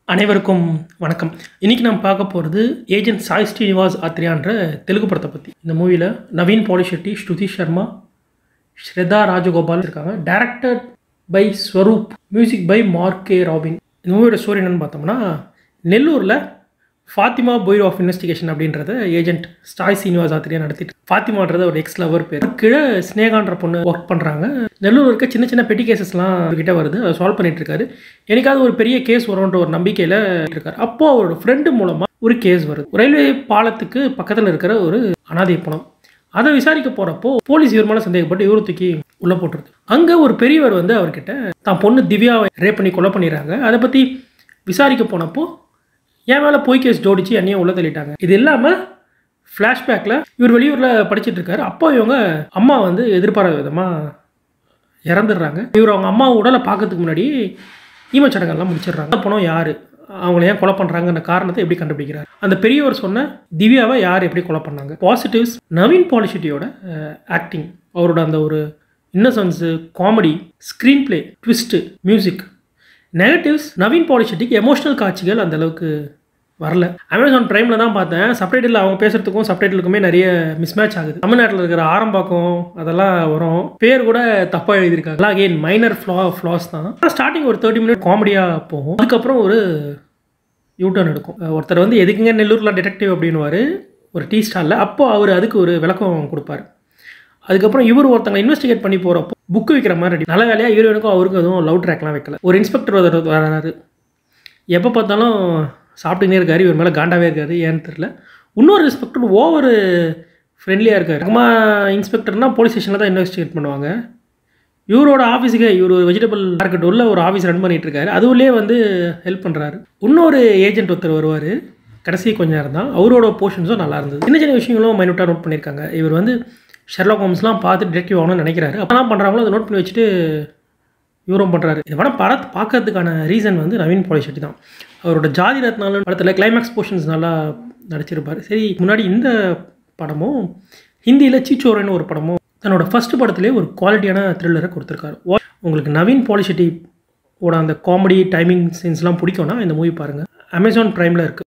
அனைவருக்கும் வணக்கம் இன்னைக்கு நம்ம பார்க்க போகிறது ஏஜென்ட் சாய் ஸ்ரீனிவாஸ் ஆத்ரியான்ற தெலுங்கு படத்தை பற்றி இந்த மூவியில் நவீன் பாலிஷெட்டி ஸ்ருதி சர்மா ஸ்ரதா ராஜகோபால் இருக்காங்க directed by Swaroop music by Mark K Robin இந்த மூவியோட ஸ்டோரி என்னென்னு பார்த்தோம்னா நெல்லூரில் ஃபாத்திமா போய் ஆஃப் இன்வெஸ்டிகேஷன் அப்படின்றத ஏஜென்ட் சாய் சீனிவாஸ் ஆத்திரியா நடத்திட்டு ஃபாத்திமான்றது ஒரு எக்ஸ் லவர் பேர் கீழே ஸ்னேகான்ற பொண்ணு ஒர்க் பண்ணுறாங்க நெல்லூர் இருக்க சின்ன சின்ன பெட்டி கேசஸ்லாம் கிட்ட வருது அதை சால்வ் பண்ணிட்டு இருக்காரு எனக்காவது ஒரு பெரிய கேஸ் வரும்ன்ற ஒரு நம்பிக்கையில் இருக்காரு அப்போ அவரோட ஃப்ரெண்டு மூலமாக ஒரு கேஸ் வருது ரயில்வே பாலத்துக்கு பக்கத்தில் இருக்கிற ஒரு அனாதை பணம் அதை விசாரிக்க போகிறப்போ போலீஸ் இவர் மேலே சந்தேகப்பட்டு இவரு தூக்கி உள்ளே போட்டுருது அங்கே ஒரு பெரியவர் வந்து அவர்கிட்ட தான் பொண்ணு திவ்யாவை ரேப் பண்ணி கொலை பண்ணிடுறாங்க அதை பற்றி விசாரிக்க போனப்போ என் மேலே பொய் கேஸ் ஜோடிச்சு என்னையும் உள்ள தள்ளிட்டாங்க இது இல்லாமல் ஃப்ளாஷ்பேக்கில் இவர் வெளியூரில் படிச்சிட்டு இருக்காரு அப்போ இவங்க அம்மா வந்து எதிர்பாராத விதமாக இறந்துடுறாங்க இவர் அவங்க அம்மா உடலை பார்க்கறதுக்கு முன்னாடி ஈமச்சடங்கெல்லாம் முடிச்சிடுறாங்க பணம் யார் அவங்கள ஏன் கொலை பண்ணுறாங்கன்ற காரணத்தை எப்படி கண்டுபிடிக்கிறார் அந்த பெரியவர் சொன்ன திவ்யாவை யார் எப்படி கொலை பண்ணாங்க பாசிட்டிவ்ஸ் நவீன் பாலிஷிட்டியோட ஆக்டிங் அவரோட அந்த ஒரு innocence comedy screen play twist music negatives Naveen பாலிஷெட்டிக்கு எமோஷனல் காட்சிகள் அந்த அளவுக்கு வரல அமேசான் ப்ரைமில் தான் பார்த்தேன் சப்டைட்டில் அவங்க பேசுகிறதுக்கும் சப்டைட்டிலுக்குமே நிறைய மிஸ்மேட்ச் ஆகுது தமிழ்நாட்டில் இருக்கிற ஆரம்பாக்கம் அதெல்லாம் வரும் பேர் கூட தப்பாக எழுதியிருக்காங்க அகெயின் மைனர் ஃப்ளா ஃப்ளாஸ் தான் ஸ்டார்டிங் ஒரு தேர்ட்டி மினிட் காமெடியாக போகும் அதுக்கப்புறம் ஒரு யூட்டர்ன் எடுக்கும் ஒருத்தர் வந்து எதுக்குங்க நெல்லூரில் டிடெக்டிவ் அப்படின்னுவார் ஒரு டீ ஸ்டாலில் அப்போ அவர் அதுக்கு ஒரு விளக்கம் கொடுப்பாரு அதுக்கப்புறம் இவர் ஒருத்தங்க இன்வெஸ்டிகேட் பண்ணி போகிறப்போ புக்கு வைக்கிற மாதிரி ரெடி நல்ல வேலையாக இவருக்கும் அவருக்கும் எதுவும் லவ் ட்ராக்லாம் வைக்கல ஒரு இன்ஸ்பெக்டர் ஒருத்தர் வராரு எப்போ பார்த்தாலும் சாப்பிட்டுனே இருக்காரு இவர் மேலே காண்டாவே இருக்காரு ஏன்னு தெரில இன்னொரு இன்ஸ்பெக்டர் ஓவர் ஃப்ரெண்ட்லியாக இருக்கார் அம்மா இன்ஸ்பெக்டர்னால் போலீஸ் ஸ்டேஷனில் தான் இன்வெஸ்டிகேட் பண்ணுவாங்க இவரோட ஆஃபீஸுக்கு இவர் ஒரு வெஜிடபிள் மார்க்கெட் உள்ள ஒரு ஆஃபீஸ் ரன் பண்ணிட்டு இருக்காரு அதுவுள்ளே வந்து ஹெல்ப் பண்ணுறாரு இன்னொரு ஏஜென்ட் ஒருத்தர் வருவார் கடைசி கொஞ்ச நேரம் தான் அவரோட போர்ஷன்ஸும் நல்லா இருந்தது சின்ன சின்ன விஷயங்களும் மைனூட்டாக நோட் பண்ணியிருக்காங்க இவர் வந்து ஷெர்லாக் ஹோம்ஸ்லாம் பார்த்து டிடெக்டிவ் ஆகணும்னு நினைக்கிறாரு அப்போலாம் பண்ணுறாங்களோ அதை நோட் பண்ணி வச்சுட்டு இவரும் பண்ணுறாரு இந்த படம் படத்தை பார்க்கறதுக்கான ரீசன் வந்து நவீன் பாலிஷெட்டி தான் அவரோட ஜாதி ரத்னாலும் படத்தில் கிளைமேக்ஸ் போர்ஷன்ஸ் நல்லா நடிச்சிருப்பார் சரி முன்னாடி இந்த படமும் ஹிந்தியில் சீச்சோரன்னு ஒரு படமும் தன்னோட ஃபஸ்ட் படத்துலேயே ஒரு குவாலிட்டியான த்ரில்லரை கொடுத்துருக்காரு உங்களுக்கு நவீன் பாலிஷெட்டி ஓட அந்த காமெடி டைமிங் சீன்ஸ்லாம் பிடிக்கும்னா இந்த மூவி பாருங்கள் அமேசான் ப்ரைமில் இருக்குது